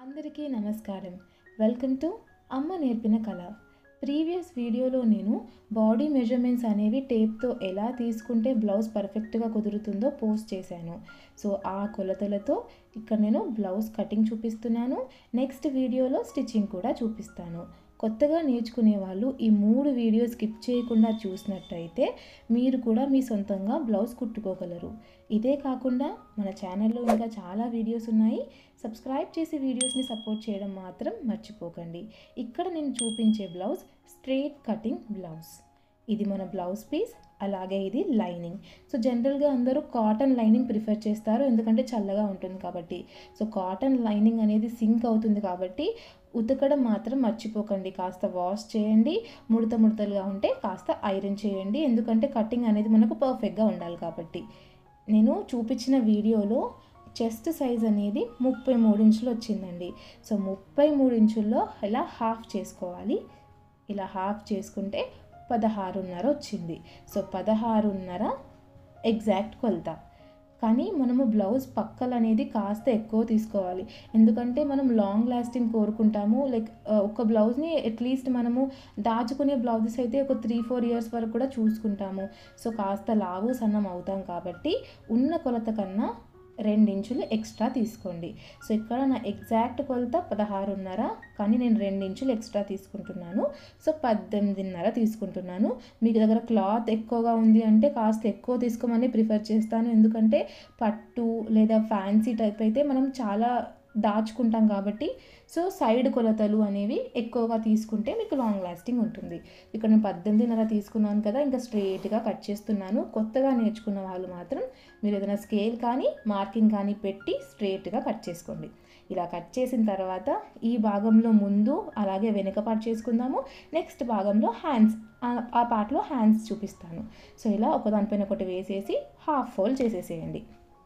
అందరికీ నమస్కారం welcome to అమ్మ నేర్పిన కళ ప్రీవియస్ వీడియోలో నేను బాడీ మెజర్మెంట్స్ అనేవి టేప్తో ఎలా తీసుకుంటే బ్లౌజ్ పర్ఫెక్ట్గా కుదురుతుందో పోస్ట్ చేశాను సో ఆ కొలతలతో ఇక్కడ నేను బ్లౌజ్ కటింగ్ చూపిస్తున్నాను నెక్స్ట్ వీడియోలో స్టిచ్చింగ్ కూడా చూపిస్తాను కొత్తగా నేర్చుకునే వాళ్ళు ఈ మూడు వీడియో స్కిప్ చేయకుండా చూసినట్టయితే మీరు కూడా మీ సొంతంగా బ్లౌజ్ కుట్టుకోగలరు ఇదే కాకుండా మన ఛానల్లో ఇంకా చాలా వీడియోస్ ఉన్నాయి సబ్స్క్రైబ్ చేసి వీడియోస్ని సపోర్ట్ చేయడం మాత్రం మర్చిపోకండి ఇక్కడ నేను చూపించే బ్లౌజ్ స్ట్రేట్ కటింగ్ బ్లౌజ్ ఇది మన బ్లౌజ్ పీస్ అలాగే ఇది లైనింగ్ సో జనరల్గా అందరూ కాటన్ లైనింగ్ ప్రిఫర్ చేస్తారు ఎందుకంటే చల్లగా ఉంటుంది కాబట్టి సో కాటన్ లైనింగ్ అనేది సింక్ అవుతుంది కాబట్టి ఉతకడం మాత్రం మర్చిపోకండి కాస్త వాష్ చేయండి ముడత ముడతలుగా ఉంటే కాస్త ఐరన్ చేయండి ఎందుకంటే కటింగ్ అనేది మనకు పర్ఫెక్ట్గా ఉండాలి కాబట్టి నేను చూపించిన వీడియోలో చెస్ట్ సైజ్ అనేది ముప్పై మూడు ఇంచులు వచ్చిందండి సో ముప్పై మూడు ఇంచుల్లో ఇలా హాఫ్ చేసుకోవాలి ఇలా హాఫ్ చేసుకుంటే పదహారున్నర వచ్చింది సో పదహారున్నర ఎగ్జాక్ట్ కొలత కానీ మనము బ్లౌజ్ పక్కలు అనేది కాస్త ఎక్కువ తీసుకోవాలి ఎందుకంటే మనం లాంగ్ లాస్టింగ్ కోరుకుంటాము లైక్ ఒక బ్లౌజ్ని అట్లీస్ట్ మనము దాచుకునే బ్లౌజెస్ అయితే ఒక త్రీ ఫోర్ ఇయర్స్ వరకు కూడా చూసుకుంటాము సో కాస్త లావు సన్నం అవుతాం కాబట్టి ఉన్న కొలత కన్నా రెండించులు ఎక్స్ట్రా తీసుకోండి సో ఇక్కడ నా ఎగ్జాక్ట్ కొలత పదహారున్నర కానీ నేను రెండించులు ఎక్స్ట్రా తీసుకుంటున్నాను సో పద్దెనిమిదిన్నర తీసుకుంటున్నాను మీకు దగ్గర క్లాత్ ఎక్కువగా ఉంది అంటే కాస్త ఎక్కువ తీసుకోమని ప్రిఫర్ చేస్తాను ఎందుకంటే పట్టు లేదా ఫ్యాన్సీ టైప్ అయితే మనం చాలా దాచుకుంటాం కాబట్టి సో సైడ్ కొలతలు అనేవి ఎక్కువగా తీసుకుంటే మీకు లాంగ్ లాస్టింగ్ ఉంటుంది ఇక్కడ నేను పద్దెనిమిదిన్నర తీసుకున్నాను కదా ఇంకా స్ట్రైట్గా కట్ చేస్తున్నాను కొత్తగా నేర్చుకున్న వాళ్ళు మాత్రం మీరు ఏదైనా స్కేల్ కానీ మార్కింగ్ కానీ పెట్టి స్ట్రైట్గా కట్ చేసుకోండి ఇలా కట్ చేసిన తర్వాత ఈ భాగంలో ముందు అలాగే వెనుక పార్ట్ చేసుకుందాము నెక్స్ట్ భాగంలో హ్యాండ్స్ ఆ పార్ట్లో హ్యాండ్స్ చూపిస్తాను సో ఇలా ఒకదానిపైన ఒకటి వేసేసి హాఫ్ ఫోల్డ్ చేసేసేయండి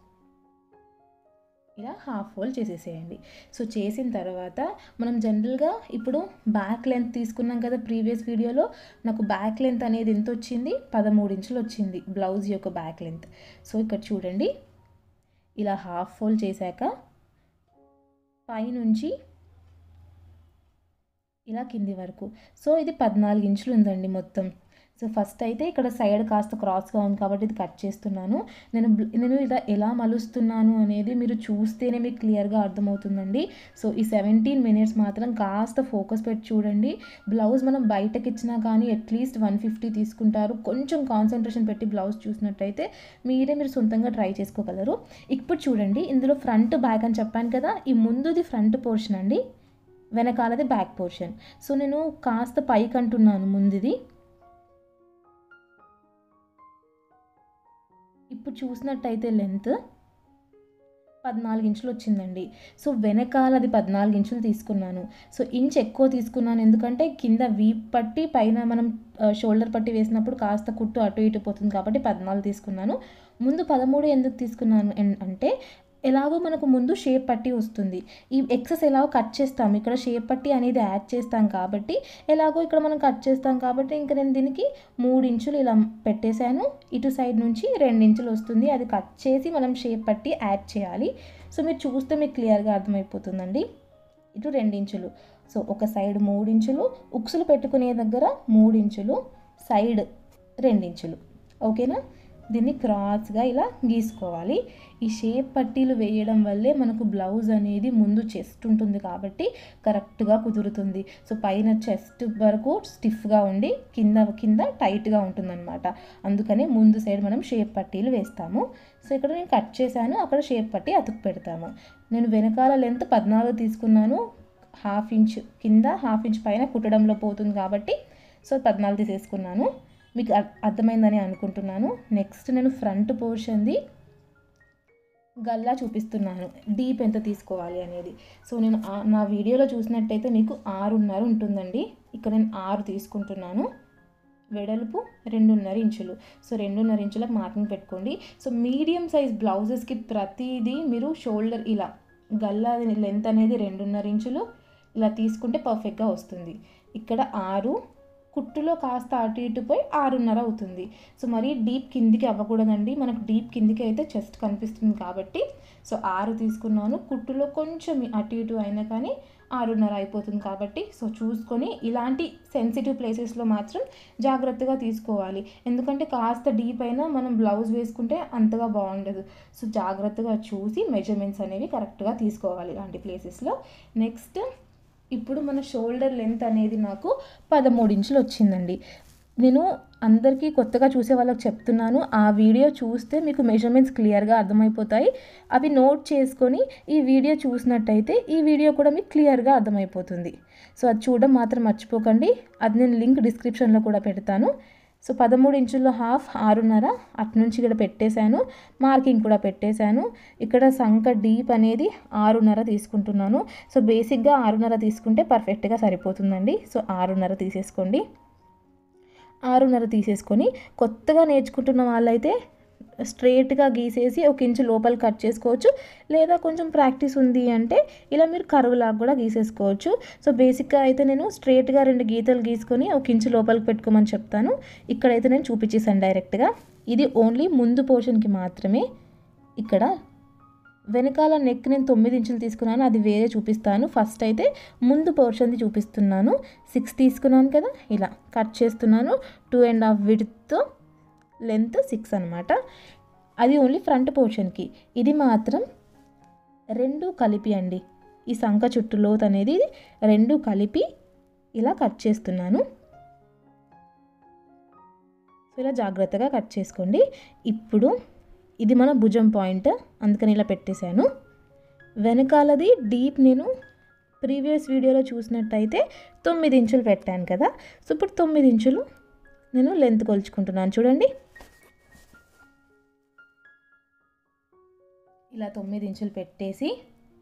ఇలా హాఫ్ ఫోల్డ్ చేసేసేయండి సో చేసిన తర్వాత మనం జనరల్గా ఇప్పుడు బ్యాక్ లెంత్ తీసుకున్నాం కదా ప్రీవియస్ వీడియోలో నాకు బ్యాక్ లెంత్ అనేది ఎంత వచ్చింది పదమూడు ఇంచులు వచ్చింది బ్లౌజ్ యొక్క బ్యాక్ లెంత్ సో ఇక్కడ చూడండి ఇలా హాఫ్ ఫోల్డ్ చేశాక పైనుంచి ఇలా కింది వరకు సో ఇది పద్నాలుగు ఇంచులు ఉందండి మొత్తం సో ఫస్ట్ అయితే ఇక్కడ సైడ్ కాస్త క్రాస్గా ఉంది కాబట్టి ఇది కట్ చేస్తున్నాను నేను నేను ఇలా ఎలా మలుస్తున్నాను అనేది మీరు చూస్తేనే మీకు క్లియర్గా అర్థమవుతుందండి సో ఈ సెవెంటీన్ మినిట్స్ మాత్రం కాస్త ఫోకస్ పెట్టి చూడండి బ్లౌజ్ మనం బయటకి ఇచ్చినా కానీ అట్లీస్ట్ వన్ ఫిఫ్టీ తీసుకుంటారు కొంచెం కాన్సన్ట్రేషన్ పెట్టి బ్లౌజ్ చూసినట్టయితే మీరే మీరు సొంతంగా ట్రై చేసుకోగలరు ఇప్పుడు చూడండి ఇందులో ఫ్రంట్ బ్యాక్ అని చెప్పాను కదా ఈ ముందుది ఫ్రంట్ పోర్షన్ అండి వెనకాలది బ్యాక్ పోర్షన్ సో నేను కాస్త పైకి అంటున్నాను ముందుది ఇప్పుడు చూసినట్టయితే లెంత్ పద్నాలుగు ఇంచులు వచ్చిందండి సో వెనకాల అది పద్నాలుగు ఇంచులు తీసుకున్నాను సో ఇంచ్ ఎక్కువ తీసుకున్నాను ఎందుకంటే కింద వీప్ పట్టి పైన మనం షోల్డర్ పట్టి వేసినప్పుడు కాస్త కుట్టు అటు ఇటు పోతుంది కాబట్టి పద్నాలుగు తీసుకున్నాను ముందు పదమూడు ఎందుకు తీసుకున్నాను అంటే ఎలాగో మనకు ముందు షేప్ పట్టి వస్తుంది ఈ ఎక్సెస్ ఎలాగో కట్ చేస్తాం ఇక్కడ షేప్ పట్టి అనేది యాడ్ చేస్తాం కాబట్టి ఎలాగో ఇక్కడ మనం కట్ చేస్తాం కాబట్టి ఇంకా నేను దీనికి మూడు ఇంచులు ఇలా పెట్టేశాను ఇటు సైడ్ నుంచి రెండు ఇంచులు వస్తుంది అది కట్ చేసి మనం షేప్ పట్టి యాడ్ చేయాలి సో మీరు చూస్తే మీకు క్లియర్గా అర్థమైపోతుందండి ఇటు ఇంచులు సో ఒక సైడ్ మూడు ఇంచులు ఉక్సులు పెట్టుకునే దగ్గర మూడు ఇంచులు సైడ్ రెండించులు ఓకేనా దీన్ని క్రాస్గా ఇలా గీసుకోవాలి ఈ షేప్ పట్టీలు వేయడం వల్లే మనకు బ్లౌజ్ అనేది ముందు చెస్ట్ ఉంటుంది కాబట్టి కరెక్ట్గా కుదురుతుంది సో పైన చెస్ట్ వరకు స్టిఫ్గా ఉండి కింద కింద టైట్గా ఉంటుందన్నమాట అందుకనే ముందు సైడ్ మనం షేప్ పట్టీలు వేస్తాము సో ఇక్కడ నేను కట్ చేశాను అక్కడ షేప్ పట్టి అతుకు పెడతాము నేను వెనకాల లెంత్ పద్నాలుగు తీసుకున్నాను హాఫ్ ఇంచ్ కింద హాఫ్ ఇంచ్ పైన కుట్టడంలో పోతుంది కాబట్టి సో పద్నాలుగు తీసేసుకున్నాను మీకు అర్థమైందని అనుకుంటున్నాను నెక్స్ట్ నేను ఫ్రంట్ పోర్షన్ది గల్లా చూపిస్తున్నాను డీప్ ఎంత తీసుకోవాలి అనేది సో నేను నా వీడియోలో చూసినట్టయితే మీకు ఆరున్నర ఉంటుందండి ఇక్కడ నేను ఆరు తీసుకుంటున్నాను వెడల్పు రెండున్నర ఇంచులు సో రెండున్నర ఇంచులకు మార్కింగ్ పెట్టుకోండి సో మీడియం సైజ్ బ్లౌజెస్కి ప్రతిదీ మీరు షోల్డర్ ఇలా గల్లా లెంత్ అనేది రెండున్నర ఇంచులు ఇలా తీసుకుంటే పర్ఫెక్ట్గా వస్తుంది ఇక్కడ ఆరు కుట్టులో కాస్త అటు ఇటు పోయి ఆరున్నర అవుతుంది సో మరీ డీప్ కిందికి అవ్వకూడదండి మనకు డీప్ కిందికి అయితే చెస్ట్ కనిపిస్తుంది కాబట్టి సో ఆరు తీసుకున్నాను కుట్టులో కొంచెం అటు ఇటు అయినా కానీ ఆరున్నర అయిపోతుంది కాబట్టి సో చూసుకొని ఇలాంటి సెన్సిటివ్ ప్లేసెస్లో మాత్రం జాగ్రత్తగా తీసుకోవాలి ఎందుకంటే కాస్త డీప్ అయినా మనం బ్లౌజ్ వేసుకుంటే అంతగా బాగుండదు సో జాగ్రత్తగా చూసి మెజర్మెంట్స్ అనేవి కరెక్ట్గా తీసుకోవాలి ఇలాంటి ప్లేసెస్లో నెక్స్ట్ ఇప్పుడు మన షోల్డర్ లెంత్ అనేది నాకు పదమూడు ఇంచులు వచ్చిందండి నేను అందరికీ కొత్తగా చూసే వాళ్ళకి చెప్తున్నాను ఆ వీడియో చూస్తే మీకు మెజర్మెంట్స్ క్లియర్గా అర్థమైపోతాయి అవి నోట్ చేసుకొని ఈ వీడియో చూసినట్టయితే ఈ వీడియో కూడా మీకు క్లియర్గా అర్థమైపోతుంది సో అది చూడడం మాత్రం మర్చిపోకండి అది నేను లింక్ డిస్క్రిప్షన్లో కూడా పెడతాను సో పదమూడు ఇంచుల్లో హాఫ్ ఆరున్నర అటు నుంచి ఇక్కడ పెట్టేశాను మార్కింగ్ కూడా పెట్టేశాను ఇక్కడ సంక డీప్ అనేది ఆరున్నర తీసుకుంటున్నాను సో బేసిక్గా ఆరున్నర తీసుకుంటే పర్ఫెక్ట్గా సరిపోతుందండి సో ఆరున్నర తీసేసుకోండి ఆరున్నర తీసేసుకొని కొత్తగా నేర్చుకుంటున్న వాళ్ళైతే స్ట్రేట్గా గీసేసి ఒక ఇంచు లోపల కట్ చేసుకోవచ్చు లేదా కొంచెం ప్రాక్టీస్ ఉంది అంటే ఇలా మీరు కరువులాగా కూడా గీసేసుకోవచ్చు సో బేసిక్గా అయితే నేను స్ట్రేట్గా రెండు గీతలు గీసుకొని ఒక ఇంచు లోపలికి పెట్టుకోమని చెప్తాను ఇక్కడైతే నేను చూపించేసాను డైరెక్ట్గా ఇది ఓన్లీ ముందు పోర్షన్కి మాత్రమే ఇక్కడ వెనకాల నెక్ నేను తొమ్మిది ఇంచులు తీసుకున్నాను అది వేరే చూపిస్తాను ఫస్ట్ అయితే ముందు పోర్షన్ది చూపిస్తున్నాను సిక్స్ తీసుకున్నాను కదా ఇలా కట్ చేస్తున్నాను టూ అండ్ హాఫ్ విడ్తో లెంత్ సిక్స్ అనమాట అది ఓన్లీ ఫ్రంట్ పోర్షన్కి ఇది మాత్రం రెండు కలిపి అండి ఈ సంఖ చుట్టూ లోత్ అనేది రెండు కలిపి ఇలా కట్ చేస్తున్నాను సో ఇలా జాగ్రత్తగా కట్ చేసుకోండి ఇప్పుడు ఇది మన భుజం పాయింట్ అందుకని ఇలా పెట్టేశాను వెనకాలది డీప్ నేను ప్రీవియస్ వీడియోలో చూసినట్టయితే తొమ్మిది ఇంచులు పెట్టాను కదా సో ఇప్పుడు తొమ్మిది ఇంచులు నేను లెంత్ కొలుచుకుంటున్నాను చూడండి ఇలా తొమ్మిది ఇంచులు పెట్టేసి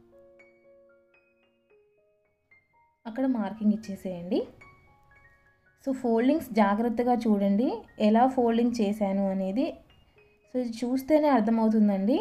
అక్కడ మార్కింగ్ ఇచ్చేసేయండి సో ఫోల్డింగ్స్ జాగ్రత్తగా చూడండి ఎలా ఫోల్డింగ్ చేశాను అనేది సో ఇది చూస్తేనే అర్థమవుతుందండి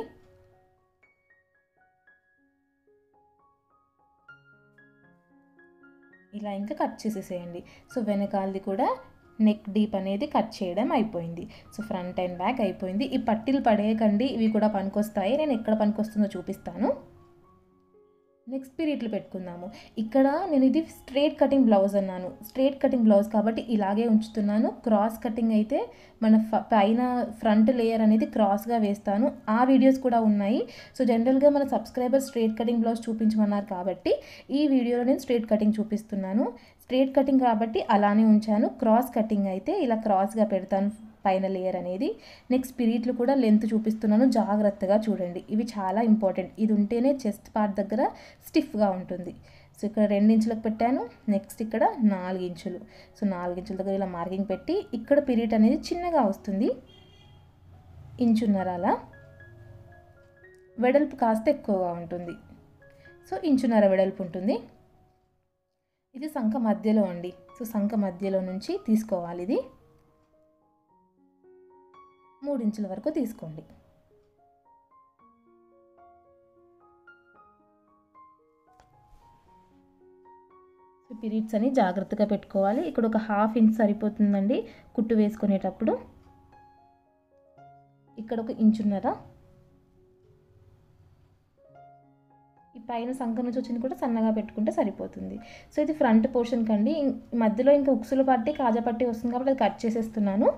ఇలా ఇంకా కట్ చేసేసేయండి సో వెనకాలది కూడా నెక్ డీప్ అనేది కట్ చేయడం అయిపోయింది సో ఫ్రంట్ అండ్ బ్యాక్ అయిపోయింది ఈ పట్టీలు పడేయకండి ఇవి కూడా పనికొస్తాయి నేను ఎక్కడ పనికొస్తుందో చూపిస్తాను నెక్స్ట్ పీరియడ్లు పెట్టుకుందాము ఇక్కడ నేను ఇది స్ట్రేట్ కటింగ్ బ్లౌజ్ అన్నాను స్ట్రేట్ కటింగ్ బ్లౌజ్ కాబట్టి ఇలాగే ఉంచుతున్నాను క్రాస్ కటింగ్ అయితే మన ఫ పైన ఫ్రంట్ లేయర్ అనేది క్రాస్గా వేస్తాను ఆ వీడియోస్ కూడా ఉన్నాయి సో జనరల్గా మన సబ్స్క్రైబర్ స్ట్రేట్ కటింగ్ బ్లౌజ్ చూపించమన్నారు కాబట్టి ఈ వీడియోలో నేను స్ట్రేట్ కటింగ్ చూపిస్తున్నాను స్ట్రేట్ కటింగ్ కాబట్టి అలానే ఉంచాను క్రాస్ కటింగ్ అయితే ఇలా క్రాస్గా పెడతాను పైన లేయర్ అనేది నెక్స్ట్ పిరీట్లు కూడా లెంత్ చూపిస్తున్నాను జాగ్రత్తగా చూడండి ఇవి చాలా ఇంపార్టెంట్ ఇది ఉంటేనే చెస్ట్ పార్ట్ దగ్గర స్టిఫ్గా ఉంటుంది సో ఇక్కడ రెండు ఇంచులకు పెట్టాను నెక్స్ట్ ఇక్కడ నాలుగు ఇంచులు సో నాలుగు ఇంచుల దగ్గర ఇలా మార్కింగ్ పెట్టి ఇక్కడ పిరీట్ అనేది చిన్నగా వస్తుంది ఇంచున్నర అలా వెడల్పు కాస్త ఎక్కువగా ఉంటుంది సో ఇంచున్నర వెడల్పు ఉంటుంది ఇది సంఖ మధ్యలో అండి సో సంఖ మధ్యలో నుంచి తీసుకోవాలి ఇది మూడు ఇంచుల వరకు తీసుకోండి సో పీరియడ్స్ అని జాగ్రత్తగా పెట్టుకోవాలి ఇక్కడ ఒక హాఫ్ ఇంచ్ సరిపోతుందండి కుట్టు వేసుకునేటప్పుడు ఇక్కడ ఒక ఇంచున్నర ఈ పైన సంఖ నుంచి వచ్చింది కూడా సన్నగా పెట్టుకుంటే సరిపోతుంది సో ఇది ఫ్రంట్ పోర్షన్ కండి మధ్యలో ఇంకా ఉక్సులు పట్టి కాజా పట్టి వస్తుంది కాబట్టి అది కట్ చేసేస్తున్నాను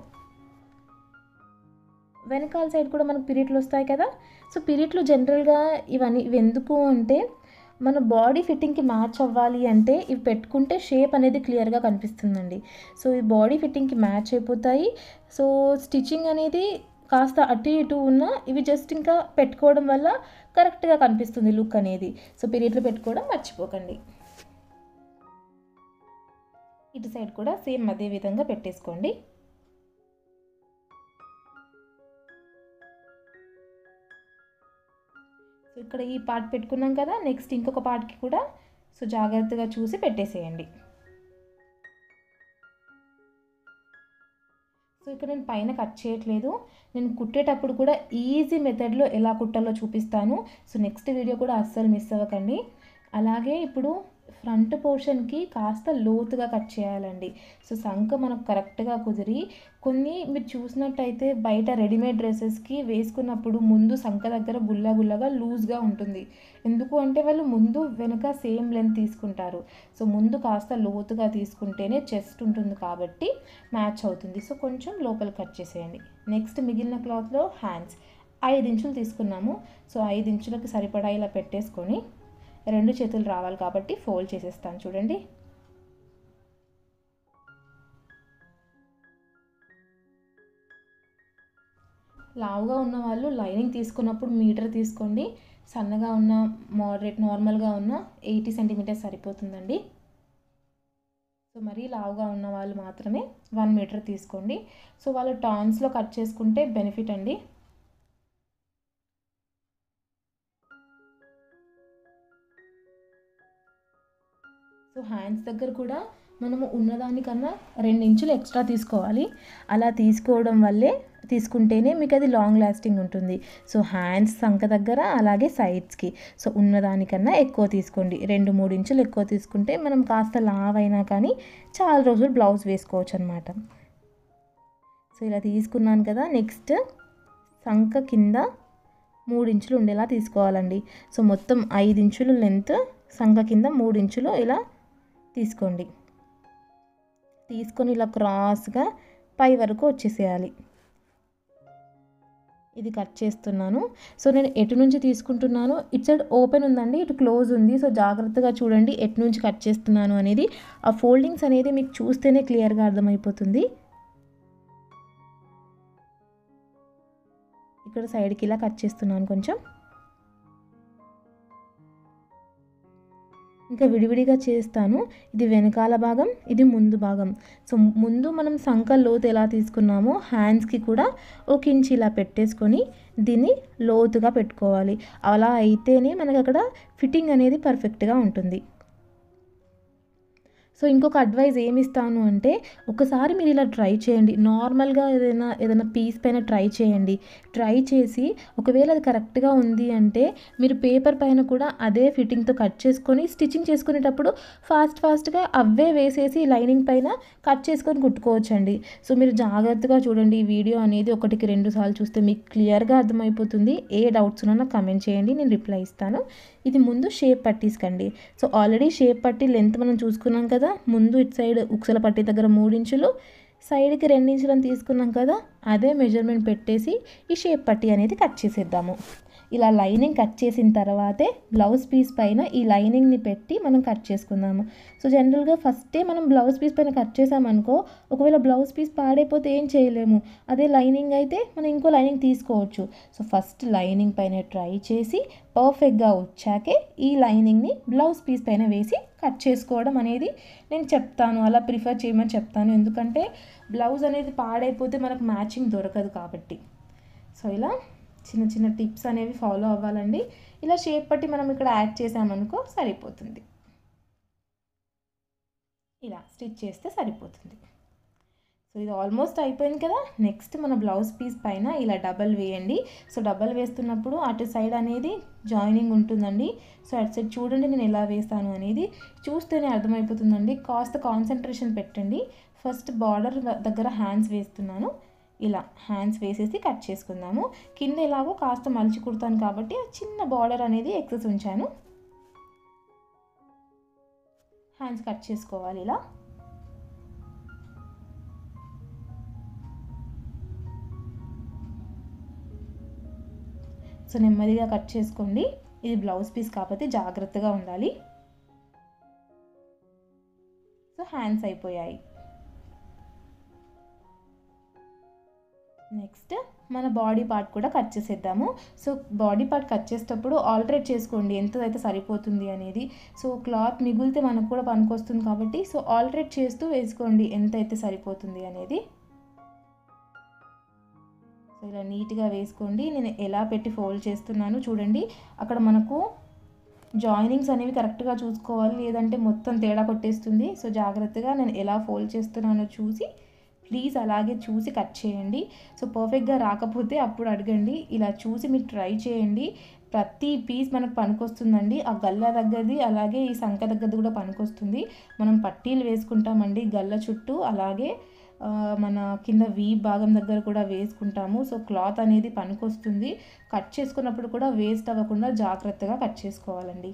వెనకాల సైడ్ కూడా మనకు పీరియడ్లు వస్తాయి కదా సో పీరియడ్లు జనరల్గా ఇవన్నీ ఇవి ఎందుకు అంటే మన బాడీ ఫిట్టింగ్కి మ్యాచ్ అవ్వాలి అంటే ఇవి పెట్టుకుంటే షేప్ అనేది క్లియర్గా కనిపిస్తుందండి సో ఈ బాడీ ఫిట్టింగ్కి మ్యాచ్ అయిపోతాయి సో స్టిచ్చింగ్ అనేది కాస్త అటు ఇటు ఉన్న ఇవి జస్ట్ ఇంకా పెట్టుకోవడం వల్ల కరెక్ట్గా కనిపిస్తుంది లుక్ అనేది సో పీరియడ్లు పెట్టుకోవడం మర్చిపోకండి ఇటు సైడ్ కూడా సేమ్ అదే విధంగా పెట్టేసుకోండి సో ఇక్కడ ఈ పార్ట్ పెట్టుకున్నాం కదా నెక్స్ట్ ఇంకొక పార్ట్కి కూడా సో జాగ్రత్తగా చూసి పెట్టేసేయండి సో ఇక్కడ నేను పైన కట్ చేయట్లేదు నేను కుట్టేటప్పుడు కూడా ఈజీ మెథడ్లో ఎలా కుట్టాలో చూపిస్తాను సో నెక్స్ట్ వీడియో కూడా అస్సలు మిస్ అవ్వకండి అలాగే ఇప్పుడు ఫ్రంట్ పోర్షన్కి కాస్త లోతుగా కట్ చేయాలండి సో సంఖ మనకు కరెక్ట్గా కుదిరి కొన్ని మీరు చూసినట్టయితే బయట రెడీమేడ్ డ్రెస్సెస్కి వేసుకున్నప్పుడు ముందు సంఖ దగ్గర గుల్ల గుల్లగా లూజ్గా ఉంటుంది ఎందుకు అంటే వాళ్ళు ముందు వెనక సేమ్ లెంత్ తీసుకుంటారు సో ముందు కాస్త లోతుగా తీసుకుంటేనే చెస్ట్ ఉంటుంది కాబట్టి మ్యాచ్ అవుతుంది సో కొంచెం లోపల కట్ చేసేయండి నెక్స్ట్ మిగిలిన క్లాత్లో హ్యాండ్స్ ఐదు ఇంచులు తీసుకున్నాము సో ఐదు ఇంచులకు సరిపడా ఇలా పెట్టేసుకొని రెండు చేతులు రావాలి కాబట్టి ఫోల్డ్ చేసేస్తాను చూడండి లావుగా ఉన్న వాళ్ళు లైనింగ్ తీసుకున్నప్పుడు మీటర్ తీసుకోండి సన్నగా ఉన్న మోడరేట్ నార్మల్గా ఉన్న ఎయిటీ సెంటీమీటర్స్ సరిపోతుందండి సో మరీ లావుగా ఉన్న వాళ్ళు మాత్రమే వన్ మీటర్ తీసుకోండి సో వాళ్ళు టాన్స్లో కట్ చేసుకుంటే బెనిఫిట్ అండి సో హ్యాండ్స్ దగ్గర కూడా మనము ఉన్నదానికన్నా రెండు ఇంచులు ఎక్స్ట్రా తీసుకోవాలి అలా తీసుకోవడం వల్లే తీసుకుంటేనే మీకు అది లాంగ్ లాస్టింగ్ ఉంటుంది సో హ్యాండ్స్ సంఖ దగ్గర అలాగే సైడ్స్కి సో ఉన్నదానికన్నా ఎక్కువ తీసుకోండి రెండు మూడు ఇంచులు ఎక్కువ తీసుకుంటే మనం కాస్త లావ్ అయినా కానీ చాలా రోజులు బ్లౌజ్ వేసుకోవచ్చు అనమాట సో ఇలా తీసుకున్నాను కదా నెక్స్ట్ సంఖ కింద మూడు ఇంచులు ఉండేలా తీసుకోవాలండి సో మొత్తం ఐదు ఇంచులు లెంత్ సంఖ కింద మూడు ఇంచులు ఇలా తీసుకోండి తీసుకొని ఇలా క్రాస్గా పై వరకు వచ్చేసేయాలి ఇది కట్ చేస్తున్నాను సో నేను ఎటు నుంచి తీసుకుంటున్నాను ఇటు సైడ్ ఓపెన్ ఉందండి ఇటు క్లోజ్ ఉంది సో జాగ్రత్తగా చూడండి ఎటు నుంచి కట్ చేస్తున్నాను అనేది ఆ ఫోల్డింగ్స్ అనేది మీకు చూస్తేనే క్లియర్గా అర్థమైపోతుంది ఇక్కడ సైడ్కి ఇలా కట్ చేస్తున్నాను కొంచెం ఇంకా విడివిడిగా చేస్తాను ఇది వెనకాల భాగం ఇది ముందు భాగం సో ముందు మనం సంక లోతు ఎలా తీసుకున్నామో హ్యాండ్స్కి కూడా ఒక ఇంచ్ ఇలా పెట్టేసుకొని దీన్ని లోతుగా పెట్టుకోవాలి అలా అయితేనే మనకు అక్కడ ఫిట్టింగ్ అనేది పర్ఫెక్ట్గా ఉంటుంది సో ఇంకొక అడ్వైజ్ ఏమి ఇస్తాను అంటే ఒకసారి మీరు ఇలా ట్రై చేయండి నార్మల్గా ఏదైనా ఏదైనా పీస్ పైన ట్రై చేయండి ట్రై చేసి ఒకవేళ అది కరెక్ట్గా ఉంది అంటే మీరు పేపర్ పైన కూడా అదే ఫిట్టింగ్తో కట్ చేసుకొని స్టిచ్చింగ్ చేసుకునేటప్పుడు ఫాస్ట్ ఫాస్ట్గా అవే వేసేసి లైనింగ్ పైన కట్ చేసుకొని కుట్టుకోవచ్చండి సో మీరు జాగ్రత్తగా చూడండి ఈ వీడియో అనేది ఒకటికి రెండు సార్లు చూస్తే మీకు క్లియర్గా అర్థమైపోతుంది ఏ డౌట్స్ ఉన్నా నాకు కమెంట్ చేయండి నేను రిప్లై ఇస్తాను ఇది ముందు షేప్ పట్టీస్కండి సో ఆల్రెడీ షేప్ పట్టి లెంత్ మనం చూసుకున్నాం కదా ముందు ఇటు సైడ్ ఉక్సల పట్టి దగ్గర మూడు ఇంచులు సైడ్కి రెండు ఇంచులను తీసుకున్నాం కదా అదే మెజర్మెంట్ పెట్టేసి ఈ షేప్ పట్టి అనేది కట్ చేసేద్దాము ఇలా లైనింగ్ కట్ చేసిన తర్వాతే బ్లౌజ్ పీస్ పైన ఈ లైనింగ్ని పెట్టి మనం కట్ చేసుకుందాము సో జనరల్గా ఫస్టే మనం బ్లౌజ్ పీస్ పైన కట్ చేసామనుకో ఒకవేళ బ్లౌజ్ పీస్ పాడైపోతే ఏం చేయలేము అదే లైనింగ్ అయితే మనం ఇంకో లైనింగ్ తీసుకోవచ్చు సో ఫస్ట్ లైనింగ్ పైన ట్రై చేసి పర్ఫెక్ట్గా వచ్చాకే ఈ లైనింగ్ని బ్లౌజ్ పీస్ పైన వేసి కట్ చేసుకోవడం అనేది నేను చెప్తాను అలా ప్రిఫర్ చేయమని చెప్తాను ఎందుకంటే బ్లౌజ్ అనేది పాడైపోతే మనకు మ్యాచింగ్ దొరకదు కాబట్టి సో ఇలా చిన్న చిన్న టిప్స్ అనేవి ఫాలో అవ్వాలండి ఇలా షేప్ పట్టి మనం ఇక్కడ యాడ్ చేసామనుకో సరిపోతుంది ఇలా స్టిచ్ చేస్తే సరిపోతుంది సో ఇది ఆల్మోస్ట్ అయిపోయింది కదా నెక్స్ట్ మన బ్లౌజ్ పీస్ పైన ఇలా డబల్ వేయండి సో డబల్ వేస్తున్నప్పుడు అటు సైడ్ అనేది జాయినింగ్ ఉంటుందండి సో అటు సైడ్ చూడండి నేను ఎలా వేస్తాను అనేది చూస్తేనే అర్థమైపోతుందండి కాస్త కాన్సన్ట్రేషన్ పెట్టండి ఫస్ట్ బార్డర్ దగ్గర హ్యాండ్స్ వేస్తున్నాను ఇలా హ్యాండ్స్ వేసేసి కట్ చేసుకుందాము కింద ఎలాగో కాస్త మలిచి కుడతాను కాబట్టి ఆ చిన్న బార్డర్ అనేది ఎక్సెస్ ఉంచాను హ్యాండ్స్ కట్ చేసుకోవాలి ఇలా సో నెమ్మదిగా కట్ చేసుకోండి ఇది బ్లౌజ్ పీస్ కాబట్టి జాగ్రత్తగా ఉండాలి సో హ్యాండ్స్ అయిపోయాయి నెక్స్ట్ మన బాడీ పార్ట్ కూడా కట్ చేసేద్దాము సో బాడీ పార్ట్ కట్ చేసేటప్పుడు ఆల్టరేట్ చేసుకోండి ఎంత అయితే సరిపోతుంది అనేది సో క్లాత్ మిగిలితే మనకు కూడా పనికొస్తుంది కాబట్టి సో ఆల్టరేట్ చేస్తూ వేసుకోండి ఎంత అయితే సరిపోతుంది అనేది సో ఇలా నీట్గా వేసుకోండి నేను ఎలా పెట్టి ఫోల్డ్ చేస్తున్నాను చూడండి అక్కడ మనకు జాయినింగ్స్ అనేవి కరెక్ట్గా చూసుకోవాలి లేదంటే మొత్తం తేడా కొట్టేస్తుంది సో జాగ్రత్తగా నేను ఎలా ఫోల్డ్ చేస్తున్నానో చూసి ప్లీజ్ అలాగే చూసి కట్ చేయండి సో పర్ఫెక్ట్గా రాకపోతే అప్పుడు అడగండి ఇలా చూసి మీరు ట్రై చేయండి ప్రతి పీస్ మనకు పనికొస్తుందండి ఆ గల్ల దగ్గరది అలాగే ఈ సంఖ దగ్గరది కూడా పనికొస్తుంది మనం పట్టీలు వేసుకుంటామండి గల్ల చుట్టూ అలాగే ఆ, మన కింద వీ భాగం దగ్గర కూడా వేసుకుంటాము సో క్లాత్ అనేది పనికొస్తుంది కట్ చేసుకున్నప్పుడు కూడా వేస్ట్ అవ్వకుండా జాగ్రత్తగా కట్ చేసుకోవాలండి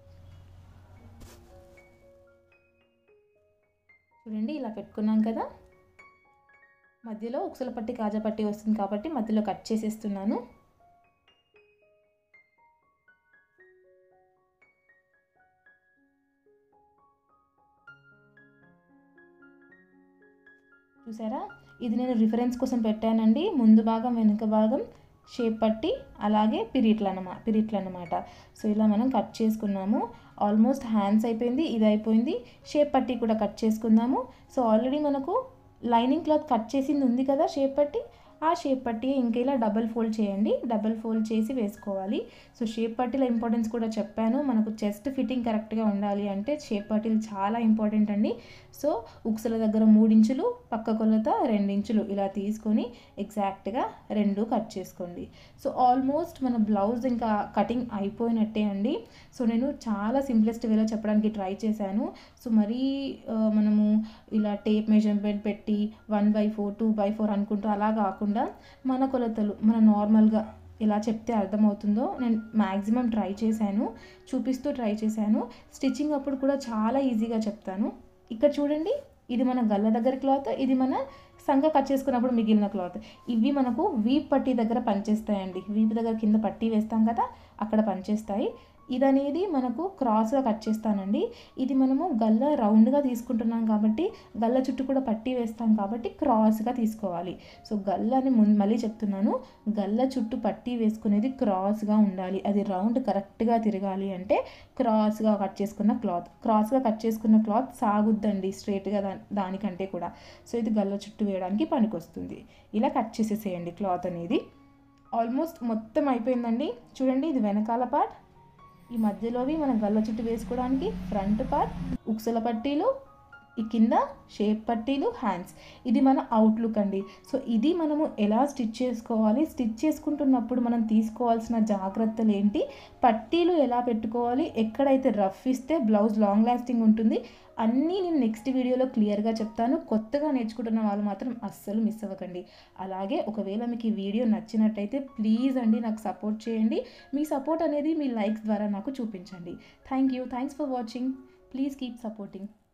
చూడండి ఇలా పెట్టుకున్నాం కదా మధ్యలో ఉక్సల పట్టి కాజా పట్టి వస్తుంది కాబట్టి మధ్యలో కట్ చేసేస్తున్నాను చూసారా ఇది నేను రిఫరెన్స్ కోసం పెట్టానండి ముందు భాగం వెనుక భాగం షేప్ పట్టి అలాగే పిరిట్లు అన్నమాట పిరిట్లు అన్నమాట సో ఇలా మనం కట్ చేసుకున్నాము ఆల్మోస్ట్ హ్యాండ్స్ అయిపోయింది ఇది అయిపోయింది షేప్ పట్టి కూడా కట్ చేసుకుందాము సో ఆల్రెడీ మనకు లైనింగ్ క్లాత్ కట్ చేసింది ఉంది కదా షేప్ పట్టి ఆ షేప్ పట్టి ఇంకా ఇలా డబల్ ఫోల్డ్ చేయండి డబల్ ఫోల్డ్ చేసి వేసుకోవాలి సో షేప్ పట్టీల ఇంపార్టెన్స్ కూడా చెప్పాను మనకు చెస్ట్ ఫిట్టింగ్ కరెక్ట్గా ఉండాలి అంటే షేప్ పట్టీలు చాలా ఇంపార్టెంట్ అండి సో ఉక్సల దగ్గర మూడించులు పక్క కొలత రెండించులు ఇలా తీసుకొని ఎగ్జాక్ట్గా రెండు కట్ చేసుకోండి సో ఆల్మోస్ట్ మన బ్లౌజ్ ఇంకా కటింగ్ అయిపోయినట్టే అండి సో నేను చాలా సింప్లెస్ట్ వేలో చెప్పడానికి ట్రై చేశాను సో మరీ ఆ, మనము ఇలా టేప్ మెజర్మెంట్ పెట్టి one by four two by four అనుకుంటూ అలా కాకుండా మన కొలతలు మన నార్మల్గా ఎలా చెప్తే అర్థమవుతుందో నేను మ్యాక్సిమం ట్రై చేశాను చూపిస్తూ ట్రై చేశాను స్టిచ్చింగ్ అప్పుడు కూడా చాలా ఈజీగా చెప్తాను ఇక్కడ చూడండి ఇది మన గల్ల దగ్గర క్లాత్ ఇది మన సంఖ కట్ చేసుకున్నప్పుడు మిగిలిన క్లాత్ ఇవి మనకు వీప్ పట్టి దగ్గర పనిచేస్తాయండి వీపు దగ్గర కింద పట్టి వేస్తాం కదా అక్కడ పనిచేస్తాయి ఇది అనేది మనకు క్రాస్గా కట్ చేస్తానండి ఇది మనము గల్ల రౌండ్గా తీసుకుంటున్నాం కాబట్టి గల్ల చుట్టూ కూడా పట్టి వేస్తాం కాబట్టి క్రాస్గా తీసుకోవాలి సో గల్ల అని ముందు మళ్ళీ చెప్తున్నాను గల్ల చుట్టూ పట్టి వేసుకునేది క్రాస్గా ఉండాలి అది రౌండ్ కరెక్ట్గా తిరగాలి అంటే క్రాస్గా కట్ చేసుకున్న క్లాత్ క్రాస్గా కట్ చేసుకున్న క్లాత్ సాగుద్దండి స్ట్రైట్గా దా దానికంటే కూడా సో ఇది గల్ల చుట్టూ వేయడానికి పనికొస్తుంది ఇలా కట్ చేసేసేయండి క్లాత్ అనేది ఆల్మోస్ట్ మొత్తం అయిపోయిందండి చూడండి ఇది వెనకాల పార్ట్ ఈ మధ్యలోవి మనం గల్ల చుట్టూ వేసుకోవడానికి ఫ్రంట్ పార్ట్ ఉక్సల పట్టీలు ఈ కింద షేప్ పట్టీలు హ్యాండ్స్ ఇది మన అవుట్లుక్ అండి సో ఇది మనము ఎలా స్టిచ్ చేసుకోవాలి స్టిచ్ చేసుకుంటున్నప్పుడు మనం తీసుకోవాల్సిన జాగ్రత్తలు ఏంటి పట్టీలు ఎలా పెట్టుకోవాలి ఎక్కడైతే రఫ్ ఇస్తే బ్లౌజ్ లాంగ్ లాస్టింగ్ ఉంటుంది అన్నీ నేను నెక్స్ట్ వీడియోలో క్లియర్గా చెప్తాను కొత్తగా నేర్చుకుంటున్న వాళ్ళు మాత్రం అస్సలు మిస్ అవ్వకండి అలాగే ఒకవేళ మీకు ఈ వీడియో నచ్చినట్టయితే ప్లీజ్ అండి నాకు సపోర్ట్ చేయండి మీ సపోర్ట్ అనేది మీ లైక్స్ ద్వారా నాకు చూపించండి thank you thanks for watching please keep supporting